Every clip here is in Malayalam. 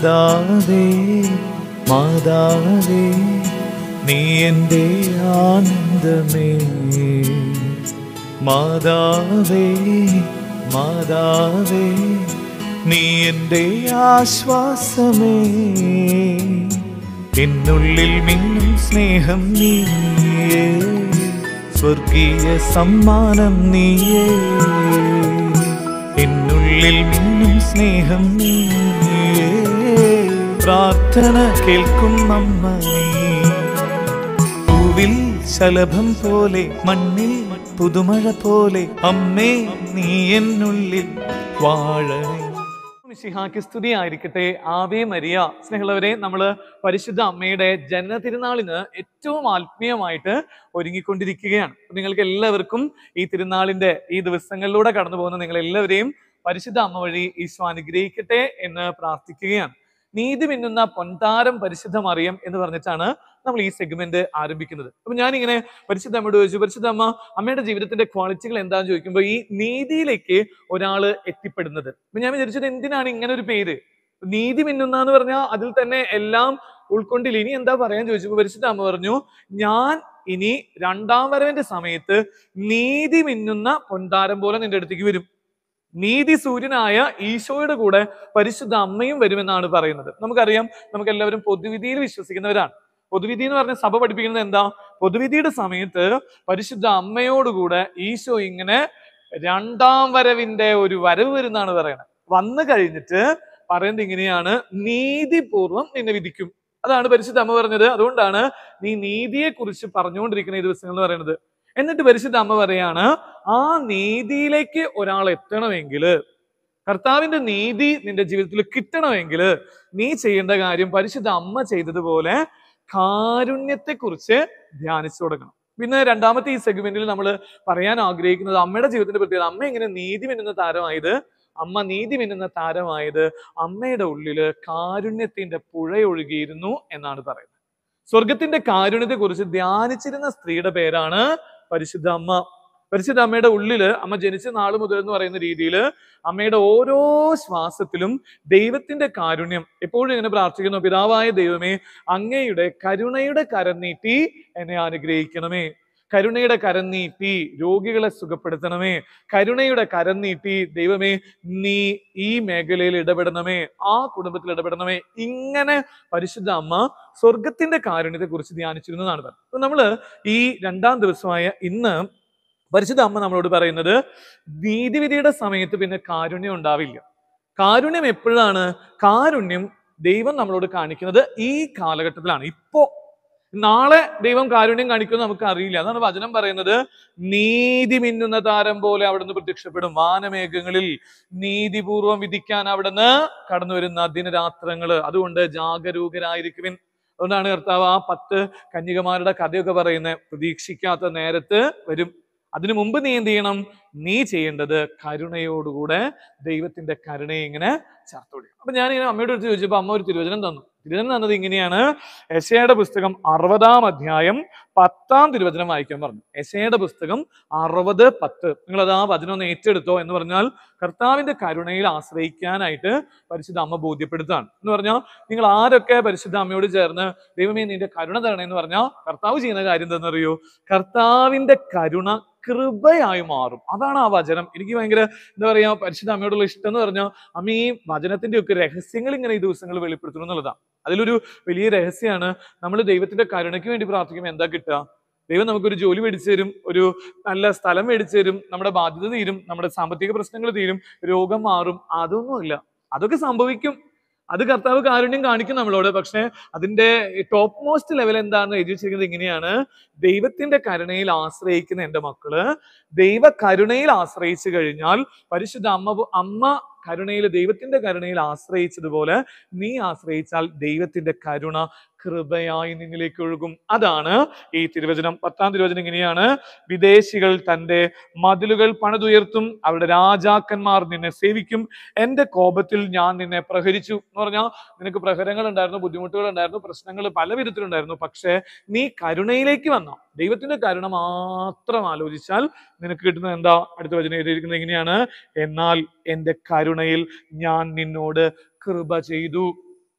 മാതാവേ മാതാവേ നീ എൻ്റെ ആനന്ദമേ മാതാവേ മാതാവേ നീ എൻ്റെ ആശ്വാസമേ എന്നുള്ളിൽ മിന്നും സ്നേഹം നീയേ സ്വർഗീയ സമ്മാനം നീയേ എന്നുള്ളിൽ മിന്നും സ്നേഹം നീയേ പ്രാർത്ഥന കേൾക്കും അമ്മ നീ പൂവിൽ ശലഭം പോലെ മണ്ണിൽ പുതുമഴ പോലെ അമ്മേ നീ എന്നുള്ളിൽ വാഴണേ മിശിഹാക്ക് സ്തുതി ആയിരിക്കട്ടെ ആവേ മരിയ സ്നേഹമുള്ളവരെ നമ്മൾ പരിശുദ്ധ അമ്മയുടെ ജനന തിരുനാളിന് ഏറ്റവും ആത്മീയമായിട്ട് ഒരുങ്ങിക്കൊണ്ടിരിക്കുകയാണ് അപ്പൊ നിങ്ങൾക്ക് എല്ലാവർക്കും ഈ തിരുനാളിന്റെ ഈ ദിവസങ്ങളിലൂടെ കടന്നു പോകുന്ന നിങ്ങൾ എല്ലാവരെയും പരിശുദ്ധ അമ്മ വഴി ഈശോ അനുഗ്രഹിക്കട്ടെ എന്ന് പ്രാർത്ഥിക്കുകയാണ് നീതി മിന്നുന്ന പൊൻതാരം പരിശുദ്ധ മറിയം എന്ന് പറഞ്ഞിട്ടാണ് നമ്മൾ ഈ സെഗ്മെന്റ് ആരംഭിക്കുന്നത് അപ്പൊ ഞാനിങ്ങനെ പരിശുദ്ധ അമ്മയോട് ചോദിച്ചു പരിശുദ്ധ അമ്മ അമ്മയുടെ ജീവിതത്തിന്റെ ക്വാളിറ്റികൾ എന്താന്ന് ചോദിക്കുമ്പോൾ ഈ നീതിയിലേക്ക് ഒരാള് എത്തിപ്പെടുന്നത് അപ്പൊ ഞാൻ വിചാരിച്ചത് എന്തിനാണ് ഇങ്ങനെ ഒരു പേര് നീതി മിന്നുന്ന എന്ന് പറഞ്ഞാൽ അതിൽ തന്നെ എല്ലാം ഉൾക്കൊണ്ടില്ല ഇനി എന്താ പറയാൻ ചോദിച്ചപ്പോൾ പരിശുദ്ധ അമ്മ പറഞ്ഞു ഞാൻ ഇനി രണ്ടാം വരവിന്റെ സമയത്ത് നീതി മിന്നുന്ന പൊൻതാരം പോലെ നിന്റെ അടുത്തേക്ക് വരും നീതി സൂര്യനായ ഈശോയുടെ കൂടെ പരിശുദ്ധ അമ്മയും വരുമെന്നാണ് പറയുന്നത് നമുക്കറിയാം നമുക്ക് എല്ലാവരും പൊതുവിധിയിൽ വിശ്വസിക്കുന്നവരാണ് പൊതുവിധി എന്ന് പറഞ്ഞ സഭ പഠിപ്പിക്കുന്നത് എന്താ പൊതുവിധിയുടെ സമയത്ത് പരിശുദ്ധ അമ്മയോടുകൂടെ ഈശോ ഇങ്ങനെ രണ്ടാം വരവിന്റെ ഒരു വരവ് വരുന്നാണ് പറയുന്നത് വന്നു കഴിഞ്ഞിട്ട് പറയുന്നത് ഇങ്ങനെയാണ് നീതിപൂർവം നിന്നെ വിധിക്കും അതാണ് പരിശുദ്ധ അമ്മ പറഞ്ഞത് അതുകൊണ്ടാണ് നീ നീതിയെ കുറിച്ച് പറഞ്ഞുകൊണ്ടിരിക്കുന്ന ഈ ദിവസങ്ങൾ എന്ന് പറയുന്നത് എന്നിട്ട് പരിശുദ്ധ അമ്മ പറയാണ് ആ നീതിയിലേക്ക് ഒരാൾ എത്തണമെങ്കിൽ കർത്താവിന്റെ നീതി നിന്റെ ജീവിതത്തിൽ കിട്ടണമെങ്കിൽ നീ ചെയ്യേണ്ട കാര്യം പരിശുദ്ധ അമ്മ ചെയ്തതുപോലെ കാരുണ്യത്തെ കുറിച്ച് ധ്യാനിച്ചു തുടങ്ങണം പിന്നെ രണ്ടാമത്തെ ഈ സെഗ്മെന്റിൽ നമ്മൾ പറയാൻ ആഗ്രഹിക്കുന്നത് അമ്മയുടെ ജീവിതത്തിന്റെ പ്രത്യേകത അമ്മ എങ്ങനെ നീതി മിന്നുന്ന താരമായത് അമ്മ നീതി മിന്നുന്ന താരമായത് അമ്മയുടെ ഉള്ളില് കാരുണ്യത്തിന്റെ പുഴയൊഴുകിയിരുന്നു എന്നാണ് പറയുന്നത് സ്വർഗത്തിന്റെ കാരുണ്യത്തെ കുറിച്ച് ധ്യാനിച്ചിരുന്ന സ്ത്രീയുടെ പേരാണ് പരിശുദ്ധ അമ്മ പരിശുദ്ധ അമ്മയുടെ ഉള്ളില് അമ്മ ജനിച്ച നാൾ മുതൽ എന്ന് പറയുന്ന രീതിയിൽ അമ്മയുടെ ഓരോ ശ്വാസത്തിലും ദൈവത്തിന്റെ കാരുണ്യം എപ്പോഴും ഇങ്ങനെ പ്രാർത്ഥിക്കുന്നു പിതാവായ ദൈവമേ അങ്ങയുടെ കരുണയുടെ കരം നീട്ടി എന്നെ അനുഗ്രഹിക്കണമേ കരുണയുടെ കരം നീട്ടി രോഗികളെ സുഖപ്പെടുത്തണമേ കരുണയുടെ കരം നീട്ടി ദൈവമേ നീ ഈ മേഖലയിൽ ഇടപെടണമേ ആ കുടുംബത്തിൽ ഇടപെടണമേ ഇങ്ങനെ പരിശുദ്ധ അമ്മ സ്വർഗത്തിന്റെ കാരുണ്യത്തെ കുറിച്ച് ധ്യാനിച്ചിരുന്നു എന്നാണ് പറയുന്നത് അപ്പൊ നമ്മള് ഈ രണ്ടാം ദിവസമായ ഇന്ന് പരിശുദ്ധ അമ്മ നമ്മളോട് പറയുന്നത് നീതിവിധിയുടെ സമയത്ത് പിന്നെ കാരുണ്യം ഉണ്ടാവില്ല കാരുണ്യം എപ്പോഴാണ് കാരുണ്യം ദൈവം നമ്മളോട് കാണിക്കുന്നത് ഈ കാലഘട്ടത്തിലാണ് ഇപ്പോ നാളെ ദൈവം കാരുണ്യം കാണിക്കുമെന്ന് നമുക്ക് അറിയില്ല അതാണ് വചനം പറയുന്നത് നീതി മിന്നുന്ന താരം പോലെ അവിടുന്ന് പ്രത്യക്ഷപ്പെടും വാനമേഘങ്ങളിൽ നീതിപൂർവം വിധിക്കാൻ അവിടുന്ന് കടന്നു വരുന്ന ദിനരാത്രങ്ങള് അതുകൊണ്ട് ജാഗരൂകരായിരിക്കുവിൻ അതുകൊണ്ടാണ് കർത്താവ് ആ പത്ത് കന്യകമാരുടെ കഥയൊക്കെ പറയുന്നത് പ്രതീക്ഷിക്കാത്ത നേരത്ത് വരും അതിനു മുമ്പ് നീ എന്ത് ചെയ്യണം നീ ചെയ്യേണ്ടത് കരുണയോടുകൂടെ ദൈവത്തിന്റെ കരുണയെ ഇങ്ങനെ ചേർത്തോടി അപ്പൊ ഞാൻ ഇങ്ങനെ അമ്മയോട് അടുത്ത് ചോദിച്ചപ്പോ അമ്മ ഒരു തിരുവചനം തന്നു തിരുവചനം തന്നത് ഇങ്ങനെയാണ് എശയുടെ പുസ്തകം അറുപതാം അധ്യായം പത്താം തിരുവചനം വായിക്കാൻ പറഞ്ഞു എശയുടെ പുസ്തകം അറുപത് പത്ത് നിങ്ങൾ അത് ആ വചനം ഒന്ന് ഏറ്റെടുത്തോ എന്ന് പറഞ്ഞാൽ കർത്താവിന്റെ കരുണയിൽ ആശ്രയിക്കാനായിട്ട് പരിശുദ്ധ അമ്മ ബോധ്യപ്പെടുത്താണ് എന്ന് പറഞ്ഞാൽ നിങ്ങൾ ആരൊക്കെ പരിശുദ്ധ അമ്മയോട് ചേർന്ന് ദൈവമേ നിന്റെ കരുണ തരണേ എന്ന് പറഞ്ഞാൽ കർത്താവ് ചെയ്യുന്ന കാര്യം എന്താണെന്നറിയോ കർത്താവിന്റെ കരുണ കൃപയായി മാറും അതാണ് ആ വചനം എനിക്ക് ഭയങ്കര എന്താ പറയാ പരിശുദ്ധ അമ്മയോടുള്ള ഇഷ്ടം എന്ന് പറഞ്ഞാൽ അമ്മ ഈ വചനത്തിന്റെ ഒക്കെ രഹസ്യങ്ങൾ ഇങ്ങനെ ഈ ദിവസങ്ങൾ വെളിപ്പെടുത്തുന്നു എന്നുള്ളതാണ് അതിലൊരു വലിയ രഹസ്യമാണ് നമ്മൾ ദൈവത്തിന്റെ കരുണയ്ക്ക് വേണ്ടി പ്രാർത്ഥിക്കുമ്പോൾ എന്താ കിട്ടുക ദൈവം നമുക്കൊരു ജോലി മേടിച്ചു തരും ഒരു നല്ല സ്ഥലം മേടിച്ചു തരും നമ്മുടെ ബാധ്യത തീരും നമ്മുടെ സാമ്പത്തിക പ്രശ്നങ്ങൾ തീരും രോഗം മാറും അതൊന്നുമില്ല അതൊക്കെ സംഭവിക്കും അത് കർത്താവ് കാരുണ്യം കാണിക്കും നമ്മളോട് പക്ഷെ അതിന്റെ ടോപ്പ് മോസ്റ്റ് ലെവൽ എന്താണെന്ന് എഴുതി വെച്ചിരിക്കുന്നത് ഇങ്ങനെയാണ് ദൈവത്തിന്റെ കരുണയിൽ ആശ്രയിക്കുന്ന എൻ്റെ മക്കള് ദൈവ കരുണയിൽ ആശ്രയിച്ചു കഴിഞ്ഞാൽ പരിശുദ്ധ അമ്മ പോ- അമ്മ കരുണയിൽ ദൈവത്തിന്റെ കരുണയിൽ ആശ്രയിച്ചതുപോലെ നീ ആശ്രയിച്ചാൽ ദൈവത്തിന്റെ കരുണ കൃപയായി നിന്നിലേക്ക് ഒഴുകും അതാണ് ഈ തിരുവചനം പത്താം തിരുവചനം ഇങ്ങനെയാണ് വിദേശികൾ തന്റെ മതിലുകൾ പണിതുയർത്തും അവരുടെ രാജാക്കന്മാർ നിന്നെ സേവിക്കും എന്റെ കോപത്തിൽ ഞാൻ നിന്നെ പ്രഹരിച്ചു എന്ന് പറഞ്ഞാൽ നിനക്ക് പ്രഹരങ്ങൾ ഉണ്ടായിരുന്നു ബുദ്ധിമുട്ടുകൾ ഉണ്ടായിരുന്നു പ്രശ്നങ്ങൾ പല വിധത്തിലുണ്ടായിരുന്നു പക്ഷേ നീ കരുണയിലേക്ക് വന്ന ദൈവത്തിന്റെ കരുണ മാത്രം ആലോചിച്ചാൽ നിനക്ക് കിട്ടുന്നത് എന്താ അടുത്ത വചനം എഴുതിയിരിക്കുന്നത് എങ്ങനെയാണ് എന്നാൽ എന്റെ കരുണയിൽ ഞാൻ നിന്നോട് കൃപ ചെയ്തു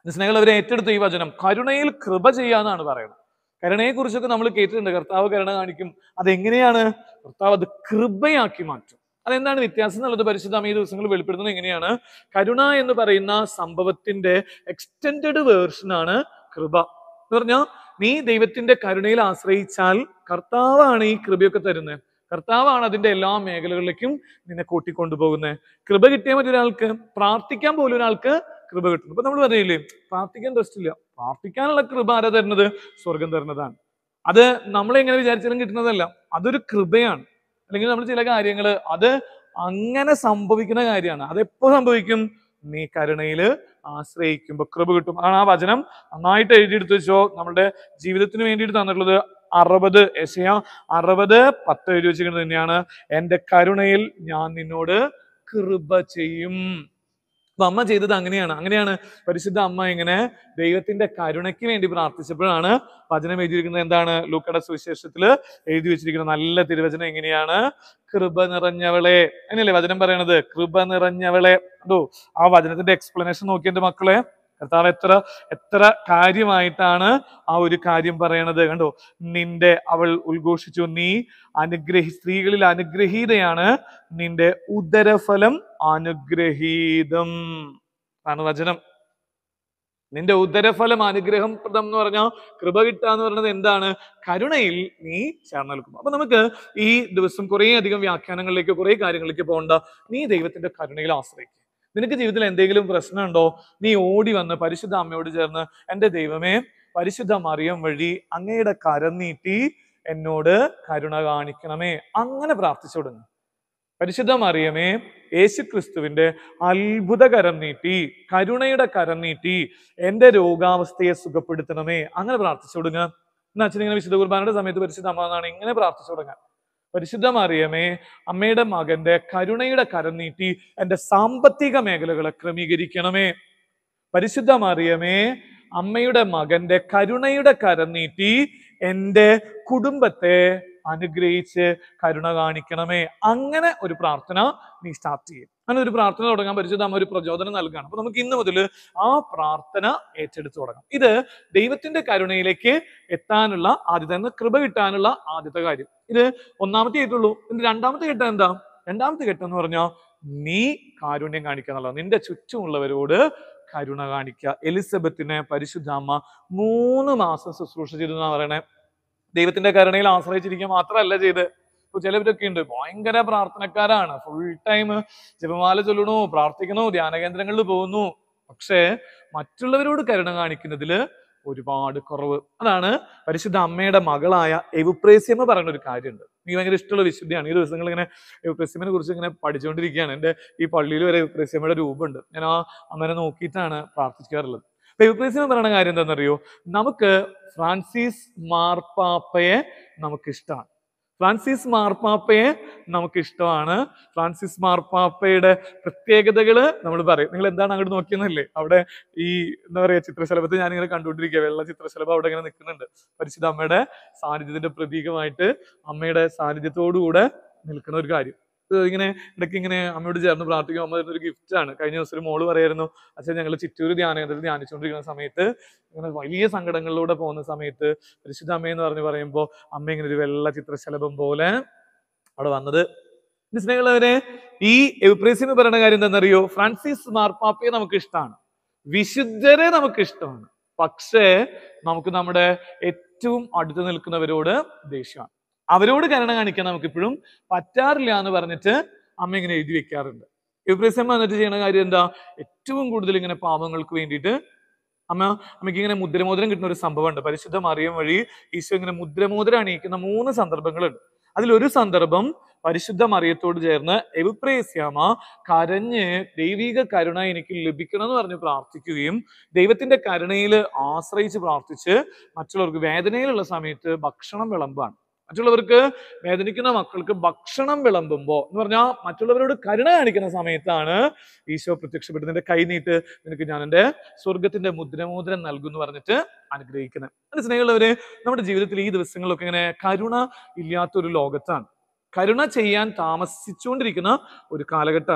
സ്നേഹമുള്ളവരെ ഏറ്റെടുത്ത ഈ വചനം കരുണയിൽ കൃപ ചെയ്യാന്നാണ് പറയുന്നത് കരുണയെ കുറിച്ചൊക്കെ നമ്മൾ കേട്ടിട്ടുണ്ട് കർത്താവ് കരുണ കാണിക്കും അതെങ്ങനെയാണ് കർത്താവ് അത് കൃപയാക്കി മാറ്റും അതെന്താണ് വ്യത്യാസം എന്നുള്ളത് പരിശുദ്ധ ഈ ദിവസങ്ങൾ വെളിപ്പെടുത്തുന്നത് എങ്ങനെയാണ് കരുണ എന്ന് പറയുന്ന സംഭവത്തിന്റെ എക്സ്റ്റെൻഡഡ് വേർഷനാണ് കൃപ എന്ന് പറഞ്ഞാൽ നീ ദൈവത്തിന്റെ കരുണയിൽ ആശ്രയിച്ചാൽ കർത്താവാണ് ഈ കൃപയൊക്കെ തരുന്നത് കർത്താവാണ് അതിന്റെ എല്ലാ മേഖലകളിലേക്കും നിന്നെ കൂട്ടിക്കൊണ്ടുപോകുന്നത് കൃപ കിട്ടിയ മറ്റൊരാൾക്ക് പ്രാർത്ഥിക്കാൻ പോലും ഒരാൾക്ക് കൃപ കിട്ടും ഇപ്പൊ നമ്മൾ പറയില്ലേ പ്രാർത്ഥിക്കാൻ റെസ്റ്റ് ഇല്ല പ്രാർത്ഥിക്കാനുള്ള കൃപ ആരാ തരുന്നത് സ്വർഗം തരുന്നതാണ് അത് നമ്മൾ എങ്ങനെ വിചാരിച്ചാലും കിട്ടുന്നതല്ല അതൊരു കൃപയാണ് അല്ലെങ്കിൽ നമ്മൾ ചില കാര്യങ്ങൾ അത് അങ്ങനെ സംഭവിക്കുന്ന കാര്യമാണ് അതെപ്പോ സംഭവിക്കും നീ കരുണയില് ആശ്രയിക്കുമ്പോ കൃപ കിട്ടും അതാണ് ആ വചനം നന്നായിട്ട് എഴുതിയെടുത്ത് വെച്ചോ നമ്മുടെ ജീവിതത്തിന് വേണ്ടിയിട്ട് തന്നിട്ടുള്ളത് അറുപത് എസയ അറുപത് പത്ത് എഴുതി വെച്ചിരിക്കുന്നത് തന്നെയാണ് എന്റെ കരുണയിൽ ഞാൻ നിന്നോട് കൃപ ചെയ്യും അപ്പൊ അമ്മ ചെയ്തത് അങ്ങനെയാണ് അങ്ങനെയാണ് പരിശുദ്ധ അമ്മ ഇങ്ങനെ ദൈവത്തിന്റെ കരുണയ്ക്ക് വേണ്ടി പ്രാർത്ഥിച്ചപ്പോഴാണ് വചനം എഴുതിയിരിക്കുന്നത് എന്താണ് ലൂക്കയുടെ സുവിശേഷത്തില് എഴുതി വെച്ചിരിക്കുന്നത് നല്ല തിരുവചനം എങ്ങനെയാണ് കൃപ നിറഞ്ഞവളെ അങ്ങനെയല്ലേ വചനം പറയണത് കൃപ നിറഞ്ഞവളെ അതോ ആ വചനത്തിന്റെ എക്സ്പ്ലനേഷൻ നോക്കി എന്റെ മക്കളെ കർത്താവ് എത്ര എത്ര കാര്യമായിട്ടാണ് ആ ഒരു കാര്യം പറയണത് കണ്ടോ നിന്റെ അവൾ ഉദ്ഘോഷിച്ചു നീ അനുഗ്രഹി സ്ത്രീകളിൽ അനുഗ്രഹീതയാണ് നിന്റെ ഉദരഫലം അനുഗ്രഹീതം ആണ് വചനം നിന്റെ ഉദരഫലം അനുഗ്രഹം പ്രദം എന്ന് പറഞ്ഞാൽ കൃപ കിട്ടുക എന്ന് പറയുന്നത് എന്താണ് കരുണയിൽ നീ ചേർന്ന് നിൽക്കും അപ്പൊ നമുക്ക് ഈ ദിവസം കുറേ അധികം വ്യാഖ്യാനങ്ങളിലേക്ക് കുറേ കാര്യങ്ങളിലേക്ക് പോകണ്ട നീ ദൈവത്തിന്റെ കരുണയിൽ ആശ്രയിക്കും നിനക്ക് ജീവിതത്തിൽ എന്തെങ്കിലും പ്രശ്നമുണ്ടോ നീ ഓടി വന്ന് പരിശുദ്ധ അമ്മയോട് ചേർന്ന് എൻ്റെ ദൈവമേ പരിശുദ്ധ മറിയം വഴി അങ്ങയുടെ കരം നീട്ടി എന്നോട് കരുണ കാണിക്കണമേ അങ്ങനെ പ്രാർത്ഥിച്ചു തുടങ്ങും പരിശുദ്ധ മറിയമേ യേശു ക്രിസ്തുവിന്റെ അത്ഭുത കരം നീട്ടി കരുണയുടെ കരം നീട്ടി എന്റെ രോഗാവസ്ഥയെ സുഖപ്പെടുത്തണമേ അങ്ങനെ പ്രാർത്ഥിച്ചു തുടങ്ങുക എന്നാ അച്ഛൻ ഇങ്ങനെ വിശുദ്ധ കുർബാനയുടെ സമയത്ത് പരിശുദ്ധ അമ്മ എന്നാണ് ഇങ്ങനെ പ്രാർത്ഥിച്ചു തുടങ്ങാൻ പരിശുദ്ധ മറിയമേ അമ്മയുടെ മകന്റെ കരുണയുടെ കരം നീട്ടി എന്റെ സാമ്പത്തിക മേഖലകളെ ക്രമീകരിക്കണമേ പരിശുദ്ധ മറിയമേ അമ്മയുടെ മകന്റെ കരുണയുടെ കരം നീട്ടി എന്റെ കുടുംബത്തെ അനുഗ്രഹിച്ച് കരുണ കാണിക്കണമേ അങ്ങനെ ഒരു പ്രാർത്ഥന നീ സ്റ്റാർട്ട് ചെയ്യും അങ്ങനെ ഒരു പ്രാർത്ഥന തുടങ്ങാൻ പരിശുദ്ധ അമ്മ ഒരു പ്രചോദനം നൽകുകയാണ് അപ്പൊ നമുക്ക് ഇന്ന് മുതൽ ആ പ്രാർത്ഥന ഏറ്റെടുത്ത് തുടങ്ങാം ഇത് ദൈവത്തിന്റെ കരുണയിലേക്ക് എത്താനുള്ള ആദ്യത്തെ കൃപ കിട്ടാനുള്ള ആദ്യത്തെ കാര്യം ഇത് ഒന്നാമത്തെ ആയിട്ടുള്ളൂ ഇതിന്റെ രണ്ടാമത്തെ ഘട്ടം എന്താ രണ്ടാമത്തെ ഘട്ടം എന്ന് പറഞ്ഞാൽ നീ കാരുണ്യം കാണിക്കുക എന്നുള്ളത് നിന്റെ ചുറ്റുമുള്ളവരോട് കരുണ കാണിക്കുക എലിസബത്തിനെ പരിശുദ്ധ അമ്മ മൂന്ന് മാസം ശുശ്രൂഷ ചെയ്തു എന്നാ പറയണേ ദൈവത്തിന്റെ കരുണയിൽ ആശ്രയിച്ചിരിക്കുക മാത്രമല്ല ചെയ്ത് ഇപ്പൊ ചിലവരൊക്കെ ഉണ്ട് ഭയങ്കര പ്രാർത്ഥനക്കാരാണ് ഫുൾ ടൈം ജപമാല ചൊല്ലണു പ്രാർത്ഥിക്കണു ധ്യാന കേന്ദ്രങ്ങളിൽ പോകുന്നു പക്ഷേ മറ്റുള്ളവരോട് കരുണ കാണിക്കുന്നതില് ഒരുപാട് കുറവ് അതാണ് പരിശുദ്ധ അമ്മയുടെ മകളായ എവുപ്രേസ്യമ്മ പറയുന്ന ഒരു കാര്യമുണ്ട് എനിക്ക് ഭയങ്കര ഇഷ്ടമുള്ള വിശുദ്ധിയാണ് ഈ ദിവസങ്ങൾ ഇങ്ങനെ എവുപ്രേസ്യമ്മനെ കുറിച്ച് ഇങ്ങനെ പഠിച്ചുകൊണ്ടിരിക്കുകയാണ് എൻ്റെ ഈ പള്ളിയിൽ വരെ എവുപ്രേസ്യമ്മയുടെ രൂപമുണ്ട് ഞാൻ ആ അമ്മനെ നോക്കിയിട്ടാണ് പ്രാർത്ഥിക്കാറുള്ളത് അപ്പൊ എവുപ്രേസ്യമ്മ പറയുന്ന കാര്യം എന്താണെന്നറിയോ നമുക്ക് ഫ്രാൻസിസ് മാർപ്പാപ്പയെ നമുക്ക് ഇഷ്ടമാണ് ഫ്രാൻസിസ് മാർപ്പാപ്പയെ നമുക്ക് ഇഷ്ടമാണ് ഫ്രാൻസിസ് മാർപ്പാപ്പയുടെ പ്രത്യേകതകള് നമ്മൾ പറയും നിങ്ങൾ എന്താണ് അങ്ങോട്ട് നോക്കിയെന്നല്ലേ അവിടെ ഈ എന്താ പറയാ ചിത്രശലഭത്തെ ഞാനിങ്ങനെ കണ്ടുകൊണ്ടിരിക്കുക വെള്ള ചിത്രശലഭം അവിടെ ഇങ്ങനെ നിൽക്കുന്നുണ്ട് പരിശുദ്ധ അമ്മയുടെ സാന്നിധ്യത്തിന്റെ പ്രതീകമായിട്ട് അമ്മയുടെ സാന്നിധ്യത്തോടുകൂടെ നിൽക്കുന്ന ഒരു കാര്യം ഇത് ഇങ്ങനെ ഇടയ്ക്ക് ഇങ്ങനെ അമ്മയോട് ചേർന്ന് പ്രാർത്ഥിക്കും അമ്മ തരുന്ന ഒരു ഗിഫ്റ്റ് ആണ് കഴിഞ്ഞ ദിവസം ഒരു മോള് പറയായിരുന്നു അച്ഛൻ ഞങ്ങൾ ചിറ്റൂർ ധ്യാന കേന്ദ്രത്തിൽ ധ്യാനിച്ചുകൊണ്ടിരിക്കുന്ന സമയത്ത് ഇങ്ങനെ വലിയ സങ്കടങ്ങളിലൂടെ പോകുന്ന സമയത്ത് പരിശുദ്ധ അമ്മയെന്ന് പറഞ്ഞ് പറയുമ്പോൾ അമ്മ ഇങ്ങനെ ഒരു വെള്ള ചിത്രശലഭം പോലെ അവിടെ വന്നത് എന്റെ സ്നേഹമുള്ളവരെ ഈ എവപ്രേസി എന്ന് പറയുന്ന കാര്യം എന്താണെന്നറിയോ ഫ്രാൻസിസ് മാർപ്പാപ്പയെ നമുക്ക് ഇഷ്ടമാണ് വിശുദ്ധരെ നമുക്ക് ഇഷ്ടമാണ് പക്ഷേ നമുക്ക് നമ്മുടെ ഏറ്റവും അടുത്ത് നിൽക്കുന്നവരോട് ദേഷ്യമാണ് അവരോട് കരുണ കാണിക്കാൻ നമുക്ക് ഇപ്പോഴും പറ്റാറില്ല എന്ന് പറഞ്ഞിട്ട് അമ്മ ഇങ്ങനെ എഴുതി വെക്കാറുണ്ട് എവപ്രേസ്യമ്മ എന്നിട്ട് ചെയ്യുന്ന കാര്യം എന്താ ഏറ്റവും കൂടുതൽ ഇങ്ങനെ പാപങ്ങൾക്ക് വേണ്ടിയിട്ട് അമ്മ അമ്മയ്ക്ക് ഇങ്ങനെ മുദ്രമോദരം കിട്ടുന്ന ഒരു സംഭവമുണ്ട് പരിശുദ്ധ മറിയം വഴി ഈശോ ഇങ്ങനെ മുദ്രമോദരം അണിയിക്കുന്ന മൂന്ന് സന്ദർഭങ്ങളുണ്ട് അതിലൊരു സന്ദർഭം പരിശുദ്ധ മറിയത്തോട് ചേർന്ന് എവിപ്രേസ്യാമ കരഞ്ഞ് ദൈവിക കരുണ എനിക്ക് ലഭിക്കണം എന്ന് പറഞ്ഞ് പ്രാർത്ഥിക്കുകയും ദൈവത്തിന്റെ കരുണയിൽ ആശ്രയിച്ച് പ്രാർത്ഥിച്ച് മറ്റുള്ളവർക്ക് വേദനയിലുള്ള സമയത്ത് ഭക്ഷണം വിളമ്പാണ് മറ്റുള്ളവർക്ക് വേദനിക്കുന്ന മക്കൾക്ക് ഭക്ഷണം വിളമ്പുമ്പോ എന്ന് പറഞ്ഞാൽ മറ്റുള്ളവരോട് കരുണ കാണിക്കുന്ന സമയത്താണ് ഈശോ പ്രത്യക്ഷപ്പെട്ട് നിന്റെ കൈ നീട്ട് നിനക്ക് ഞാൻ എൻ്റെ സ്വർഗത്തിന്റെ മുദ്രമോദരം നൽകും എന്ന് പറഞ്ഞിട്ട് അനുഗ്രഹിക്കുന്നത് അത് സ്നേഹമുള്ളവര് നമ്മുടെ ജീവിതത്തിൽ ഈ ദിവസങ്ങളിലൊക്കെ ഇങ്ങനെ കരുണ ഇല്ലാത്തൊരു ലോകത്താണ് കരുണ ചെയ്യാൻ താമസിച്ചുകൊണ്ടിരിക്കുന്ന ഒരു കാലഘട്ടമാണ്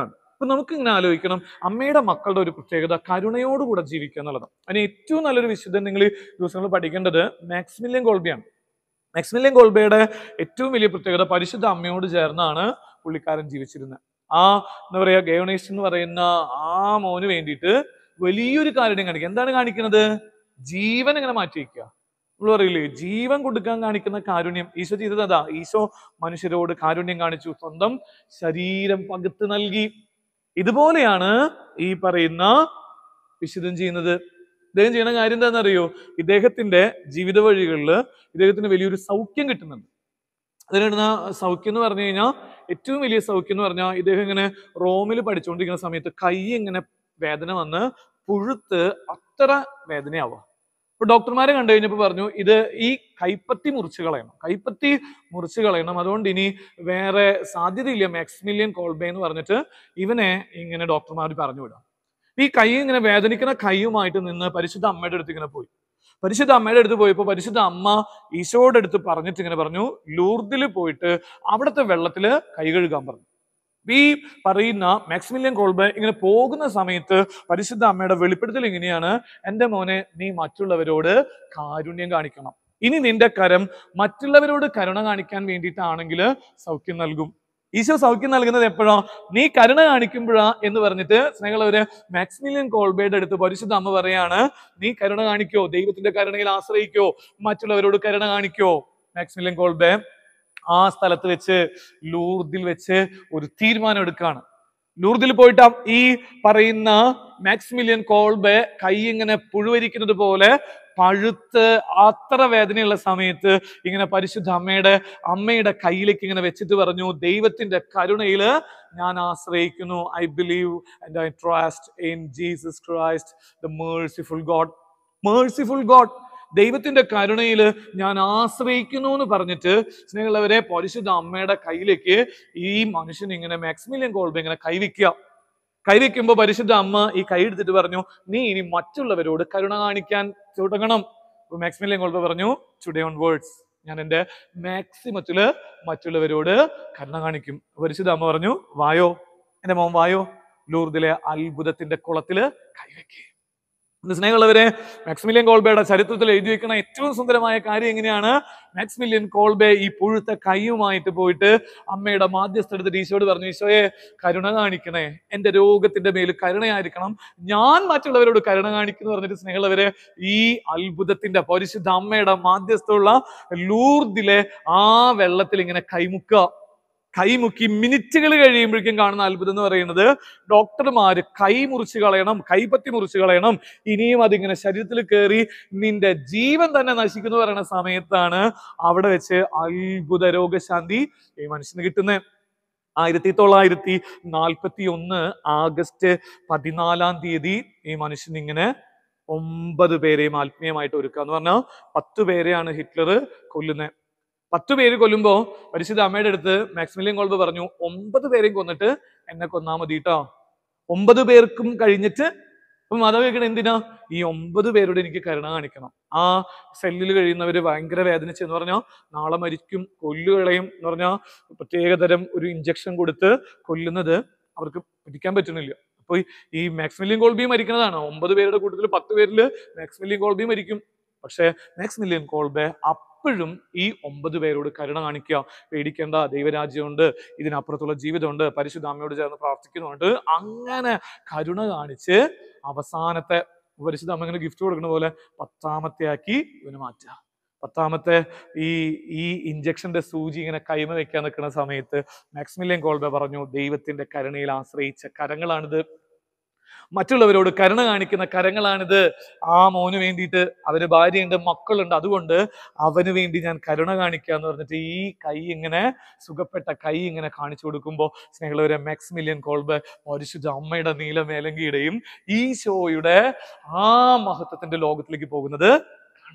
അപ്പൊ നമുക്ക് ഇങ്ങനെ ആലോചിക്കണം അമ്മയുടെ മക്കളുടെ ഒരു പ്രത്യേകത കരുണയോടുകൂടെ ജീവിക്കുക എന്നുള്ളതാണ് അതിന് ഏറ്റവും നല്ലൊരു വിശുദ്ധൻ നിങ്ങൾ ഈ ദിവസങ്ങൾ പഠിക്കേണ്ടത് മാക്സിമിലിയൻ ഗോൾബിയാണ് മാക്സിമിലിയൻ ഗോൾബയുടെ ഏറ്റവും വലിയ പ്രത്യേകത പരിശുദ്ധ അമ്മയോട് ചേർന്നാണ് പുള്ളിക്കാരൻ ജീവിച്ചിരുന്നത് ആ എന്താ പറയാ ഗയോണേഷ് എന്ന് പറയുന്ന ആ മോന് വേണ്ടിയിട്ട് വലിയൊരു കാരുണ്യം കാണിക്കുക എന്താണ് കാണിക്കുന്നത് ജീവൻ ഇങ്ങനെ മാറ്റി വയ്ക്കുക നമ്മൾ പറയില്ലേ ജീവൻ കൊടുക്കാൻ കാണിക്കുന്ന കാരുണ്യം ഈശോ ചെയ്തത് അതാ ഈശോ മനുഷ്യരോട് കാരുണ്യം കാണിച്ചു സ്വന്തം ശരീരം പകുത്ത് നൽകി ഇതുപോലെയാണ് ഈ പറയുന്ന വിശുദ്ധം ചെയ്യുന്നത് ഇദ്ദേഹം ചെയ്യുന്ന കാര്യം എന്താണെന്നറിയോ ഇദ്ദേഹത്തിന്റെ ജീവിത വഴികളിൽ ഇദ്ദേഹത്തിന് വലിയൊരു സൗഖ്യം കിട്ടുന്നുണ്ട് അതിലിടുന്ന സൗഖ്യം എന്ന് പറഞ്ഞു കഴിഞ്ഞാൽ ഏറ്റവും വലിയ സൗഖ്യം എന്ന് പറഞ്ഞാൽ ഇദ്ദേഹം ഇങ്ങനെ റോമിൽ പഠിച്ചുകൊണ്ടിരിക്കുന്ന സമയത്ത് കൈ ഇങ്ങനെ വേദന വന്ന് പുഴുത്ത് അത്ര വേദനയാവുക അപ്പൊ ഡോക്ടർമാരെ കണ്ടു കഴിഞ്ഞപ്പോൾ പറഞ്ഞു ഇത് ഈ കൈപ്പത്തി മുറിച്ച് കളയണം കൈപ്പത്തി മുറിച്ച് കളയണം അതുകൊണ്ട് ഇനി വേറെ സാധ്യതയില്ല മാക്സിമിലിയൻ കോൾബേ എന്ന് പറഞ്ഞിട്ട് ഇവനെ ഇങ്ങനെ ഡോക്ടർമാർ പറഞ്ഞു വിടാം ഈ കൈ ഇങ്ങനെ വേദനിക്കുന്ന കൈയുമായിട്ട് നിന്ന് പരിശുദ്ധ അമ്മയുടെ അടുത്ത് ഇങ്ങനെ പോയി പരിശുദ്ധ അമ്മയുടെ അടുത്ത് പോയപ്പോൾ പരിശുദ്ധ അമ്മ ഈശോയുടെ അടുത്ത് പറഞ്ഞിട്ട് ഇങ്ങനെ പറഞ്ഞു ലൂർദിൽ പോയിട്ട് അവിടുത്തെ വെള്ളത്തില് കൈ കഴുകാൻ പറഞ്ഞു ഈ പറയുന്ന മാക്സിമിലിയൻ കോൾബ് ഇങ്ങനെ പോകുന്ന സമയത്ത് പരിശുദ്ധ അമ്മയുടെ വെളിപ്പെടുത്തൽ ഇങ്ങനെയാണ് എൻ്റെ മോനെ നീ മറ്റുള്ളവരോട് കാരുണ്യം കാണിക്കണം ഇനി നിന്റെ കരം മറ്റുള്ളവരോട് കരുണ കാണിക്കാൻ വേണ്ടിയിട്ടാണെങ്കിൽ സൗഖ്യം നൽകും ഈശോ സൗഖ്യം നൽകുന്നത് എപ്പോഴാ നീ കരുണ കാണിക്കുമ്പോഴാ എന്ന് പറഞ്ഞിട്ട് സ്നേഹമുള്ളവര് മാക്സിമിലിയൻ കോൾബയുടെ അടുത്ത് പരിശുദ്ധ അമ്മ പറയാണ് നീ കരുണ കാണിക്കോ ദൈവത്തിന്റെ കരുണയിൽ ആശ്രയിക്കോ മറ്റുള്ളവരോട് കരുണ കാണിക്കോ മാക്സിമിലിയൻ കോൾബെ ആ സ്ഥലത്ത് വെച്ച് ലൂർദിൽ വെച്ച് ഒരു തീരുമാനം എടുക്കുകയാണ് ലൂർദിൽ പോയിട്ട് ആ- ഈ പറയുന്ന മാക്സിമിലിയൻ കോൾബെ കൈ ഇങ്ങനെ പുഴുവരിക്കുന്നത് പോലെ പഴുത്ത് അത്ര വേദനയുള്ള സമയത്ത് ഇങ്ങനെ പരിശുദ്ധ അമ്മയുടെ അമ്മയുടെ കയ്യിലേക്ക് ഇങ്ങനെ വെച്ചിട്ട് പറഞ്ഞു ദൈവത്തിന്റെ കരുണയില് ഞാൻ ആശ്രയിക്കുന്നു I believe and I trust in Jesus Christ the merciful God merciful God ദൈവത്തിന്റെ കരുണയിൽ ഞാൻ ആശ്രയിക്കുന്നു എന്ന് പറഞ്ഞിട്ട് സ്നേഹമുള്ളവരെ പരിശുദ്ധ അമ്മയുടെ കയ്യിലേക്ക് ഈ മനുഷ്യൻ ഇങ്ങനെ മാക്സിമിലിയൻ കോൾബ് ഇങ്ങനെ കൈവയ്ക്കുക കൈവയ്ക്കുമ്പോൾ പരിശുദ്ധ അമ്മ ഈ കൈ എടുത്തിട്ട് പറഞ്ഞു നീ ഇനി മറ്റുള്ളവരോട് കരുണ കാണിക്കാൻ തുടങ്ങണം അപ്പൊ മാക്സിമിലിയൻ കോൾബ് പറഞ്ഞു ടുഡേ ഓൺ വേർഡ്സ് ഞാൻ എൻ്റെ മാക്സിമത്തില് മറ്റുള്ളവരോട് കരുണ കാണിക്കും പരിശുദ്ധ അമ്മ പറഞ്ഞു വായോ എന്റെ മോൻ വായോ ലൂർദിലെ അത്ഭുതത്തിന്റെ കുളത്തില് കൈവയ്ക്കേ ഇന്ന് സ്നേഹമുള്ളവരെ മാക്സിമിലിയൻ കോൾബയുടെ ചരിത്രത്തിൽ എഴുതി വെക്കുന്ന ഏറ്റവും സുന്ദരമായ കാര്യം എങ്ങനെയാണ് മാക്സിമിലിയൻ കോൾബെ ഈ പുഴുത്ത കൈയുമായിട്ട് പോയിട്ട് അമ്മയുടെ മാധ്യസ്ഥ എടുത്തിട്ട് ഈശോട് പറഞ്ഞു ഈശോയെ കരുണ കാണിക്കണേ എന്റെ രോഗത്തിന്റെ മേൽ കരുണയായിരിക്കണം ഞാൻ മറ്റുള്ളവരോട് കരുണ കാണിക്കുന്നു പറഞ്ഞിട്ട് സ്നേഹമുള്ളവരെ ഈ അത്ഭുതത്തിന്റെ പരിശുദ്ധ അമ്മയുടെ മാധ്യസ്ഥമുള്ള ലൂർദിലെ ആ വെള്ളത്തിൽ ഇങ്ങനെ കൈമുക്കുക കൈമുക്കി മിനിറ്റുകൾ കഴിയുമ്പോഴേക്കും കാണുന്ന അത്ഭുതം എന്ന് പറയുന്നത് ഡോക്ടർമാര് കൈ മുറിച്ച് കളയണം കൈപ്പത്തി മുറിച്ച് കളയണം ഇനിയും അതിങ്ങനെ ശരീരത്തിൽ കയറി നിന്റെ ജീവൻ തന്നെ നശിക്കുന്നു പറയുന്ന സമയത്താണ് അവിടെ വെച്ച് അത്ഭുത രോഗശാന്തി ഈ മനുഷ്യന് കിട്ടുന്നത് ആയിരത്തി തൊള്ളായിരത്തി നാൽപ്പത്തി ഒന്ന് ആഗസ്റ്റ് പതിനാലാം തീയതി ഈ മനുഷ്യൻ ഇങ്ങനെ ഒമ്പത് പേരെയും ആത്മീയമായിട്ട് ഒരുക്കുക എന്ന് പറഞ്ഞാൽ പത്ത് പേരെയാണ് ഹിറ്റ്ലർ കൊല്ലുന്നത് പത്ത് പേര് കൊല്ലുമ്പോ പരിശുദ്ധ അമ്മയുടെ അടുത്ത് മാക്സിമിലിയൻ കോൾബ് പറഞ്ഞു ഒമ്പത് പേരെയും കൊന്നിട്ട് എന്നെ കൊന്നാ മതി കേട്ടോ ഒമ്പത് പേർക്കും കഴിഞ്ഞിട്ട് അപ്പൊ മാതാവ് കേൾക്കണ എന്തിനാ ഈ ഒമ്പത് പേരോട് എനിക്ക് കരുണ കാണിക്കണം ആ സെല്ലിൽ കഴിയുന്നവര് ഭയങ്കര വേദനിച്ച് എന്ന് പറഞ്ഞാൽ നാളെ മരിക്കും കൊല്ലുകളയും എന്ന് പറഞ്ഞാൽ പ്രത്യേകതരം ഒരു ഇഞ്ചക്ഷൻ കൊടുത്ത് കൊല്ലുന്നത് അവർക്ക് പിടിക്കാൻ പറ്റുന്നില്ല അപ്പൊ ഈ- ഈ മാക്സിമിലിയൻ കോൾബി മരിക്കുന്നതാണ് ഒമ്പത് പേരുടെ കൂട്ടത്തിൽ പത്ത് പേരിൽ മാക്സിമിലിയൻ കോൾബി മരിക്കും പക്ഷേ മാക്സിമിലിയൻ കോൾബെ അപ്പോഴും ഈ ഒമ്പത് പേരോട് കരുണ കാണിക്കുക പേടിക്കേണ്ട ദൈവരാജ്യമുണ്ട് ഇതിനപ്പുറത്തുള്ള ജീവിതമുണ്ട് പരിശുദ്ധ അമ്മയോട് ചേർന്ന് പ്രാർത്ഥിക്കുന്നുണ്ട് അങ്ങനെ കരുണ കാണിച്ച് അവസാനത്തെ പരിശുദ്ധ അമ്മ ഇങ്ങനെ ഗിഫ്റ്റ് കൊടുക്കുന്ന പോലെ പത്താമത്തെ ആക്കി ഇവന് മാറ്റുക പത്താമത്തെ ഈ ഈ ഇഞ്ചക്ഷന്റെ സൂചി ഇങ്ങനെ കൈമ വെക്കാൻ നിൽക്കുന്ന സമയത്ത് മാക്സിമിലിയൻ കോൾബെ പറഞ്ഞു ദൈവത്തിന്റെ കരുണയിൽ ആശ്രയിച്ച കരങ്ങളാണിത് മറ്റുള്ളവരോട് കരുണ കാണിക്കുന്ന കരങ്ങളാണിത് ആ മോന് വേണ്ടിയിട്ട് അവന് ഭാര്യയുണ്ട് മക്കളുണ്ട് അതുകൊണ്ട് അവന് വേണ്ടി ഞാൻ കരുണ കാണിക്കുക എന്ന് പറഞ്ഞിട്ട് ഈ കൈ ഇങ്ങനെ സുഖപ്പെട്ട കൈ ഇങ്ങനെ കാണിച്ചു കൊടുക്കുമ്പോൾ സ്നേഹമുള്ളവരെ മാക്സിമിലിയൻ കോൾബ് പരിശുദ്ധ അമ്മയുടെ നീലമേലങ്കിയുടെയും ഈശോയുടെ ആ മഹത്വത്തിന്റെ ലോകത്തിലേക്ക് പോകുന്നത് കാണാം